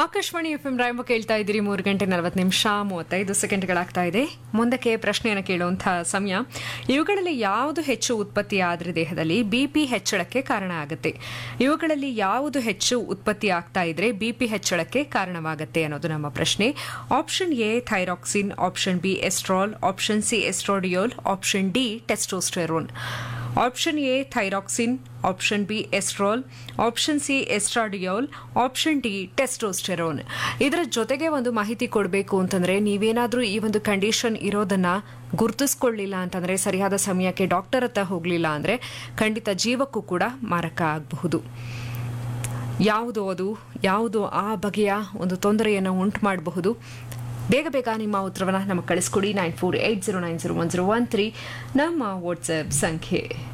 Akashvani F M Rayamma ಕೇಳ್ತಾ ಇದ್ದೀರಿ ಮೂರು ಗಂಟೆ ನಲವತ್ತು ನಿಮಿಷ ಮೂವತ್ತೈದು ಸೆಕೆಂಡ್ಗಳಾಗ್ತಾ ಇದೆ ಮುಂದಕ್ಕೆ ಪ್ರಶ್ನೆಯನ್ನು ಕೇಳುವಂತಹ ಸಮಯ ಇವುಗಳಲ್ಲಿ ಯಾವುದು ಹೆಚ್ಚು ಉತ್ಪತ್ತಿ ಆದರೆ ದೇಹದಲ್ಲಿ ಬಿಪಿ ಹೆಚ್ಚಳಕ್ಕೆ ಕಾರಣ ಆಗುತ್ತೆ ಇವುಗಳಲ್ಲಿ ಯಾವುದು ಹೆಚ್ಚು ಉತ್ಪತ್ತಿ ಆಗ್ತಾ ಇದ್ರೆ ಬಿಪಿ ಹೆಚ್ಚಳಕ್ಕೆ ಕಾರಣವಾಗುತ್ತೆ ಅನ್ನೋದು ನಮ್ಮ ಪ್ರಶ್ನೆ option A thyroxine option B estrol option C estradiol option D testosterone option A thyroxine option B estrol option C estradiol option D testosterone ಇದರ ಜೊತೆಗೆ ಒಂದು ಮಾಹಿತಿ ಕೊಡಬೇಕು ಅಂತಂದ್ರೆ ನೀವೇನಾದ್ರೂ ಈ ಒಂದು ಕಂಡೀಷನ್ ಇರೋದನ್ನ ಗುರುತಿಸ್ಕೊಳ್ಳಿಲ್ಲ ಅಂತಂದ್ರೆ ಸರಿಯಾದ ಸಮಯಕ್ಕೆ ಡಾಕ್ಟರ್ ಹತ್ರ ಹೋಗಲಿಲ್ಲ ಅಂದ್ರೆ ಖಂಡಿತ ಜೀವಕ್ಕೂ ಕೂಡ ಮಾರಕ ಆಗಬಹುದು ಯಾವುದು ಅದು ಯಾವುದು ಆ ಬಗೆಯ ಒಂದು ತೊಂದರೆಯನ್ನು ಉಂಟು ಮಾಡಬಹುದು ಬೇಗ ಬೇಗ ನಿಮ್ಮ ಉತ್ತರವನ್ನು ನಮಗೆ ಕಳಿಸ್ಕೊಡಿ nine four eight zero nine zero one zero one three ನಮ್ಮ ವಾಟ್ಸ್ಆಪ್ ಸಂಖ್ಯೆ